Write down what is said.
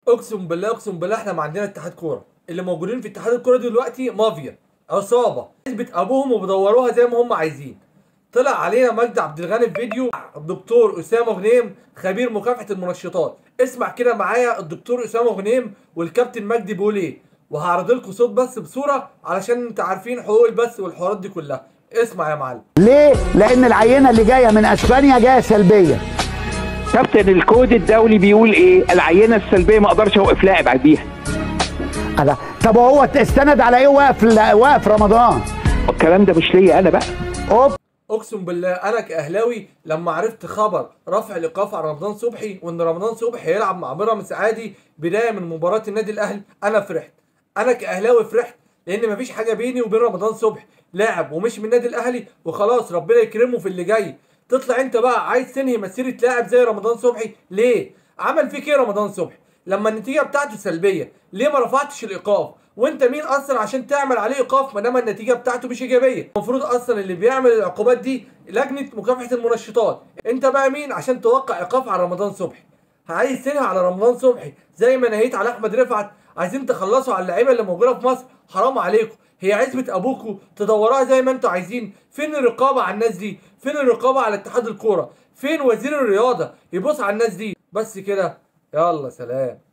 اقسم بالله اقسم بالله احنا ما عندنا اتحاد كوره اللي موجودين في اتحاد الكوره دلوقتي مافيا عصابه حزبة ابوهم وبيدوروها زي ما هم عايزين طلع علينا مجدي عبد الغني في فيديو الدكتور اسامه غنيم خبير مكافحه المنشطات اسمع كده معايا الدكتور اسامه غنيم والكابتن مجدي بيقول ايه وهعرض لكم صوت بس بصوره علشان انتوا عارفين حقوق البث والحوارات دي كلها اسمع يا معلم ليه؟ لأن العينة اللي جاية من أسبانيا جاية سلبية. كابتن الكود الدولي بيقول ايه العينه السلبيه ما اقدرش اوقف لاعب بيها أنا طب هو استند على إيه واقف واقف رمضان؟ الكلام ده مش ليا انا بقى أوب اقسم بالله انا كاهلاوي لما عرفت خبر رفع الايقاف عن رمضان صبحي وان رمضان صبحي هيلعب مع بيراميدز عادي بدايه من مباراه النادي الاهلي انا فرحت انا كاهلاوي فرحت لان مفيش حاجه بيني وبين رمضان صبحي لاعب ومش من النادي الاهلي وخلاص ربنا يكرمه في اللي جاي تطلع انت بقى عايز تنهي مسيره لاعب زي رمضان صبحي ليه عمل فيك ايه رمضان صبحي لما النتيجه بتاعته سلبيه ليه ما رفعتش الايقاف وانت مين اصلا عشان تعمل عليه ايقاف ما دام النتيجه بتاعته مش ايجابيه المفروض اصلا اللي بيعمل العقوبات دي لجنه مكافحه المنشطات انت بقى مين عشان توقع ايقاف على رمضان صبحي عايز تنهي على رمضان صبحي زي ما نهيت على احمد رفعت عايزين تخلصوا على اللعيبه اللي موجوده في مصر حرام عليكم هي عزبة ابوكوا تدوروها زي ما انتوا عايزين فين الرقابه على الناس دي فين الرقابه على اتحاد الكوره فين وزير الرياضه يبص على الناس دي بس كده يلا سلام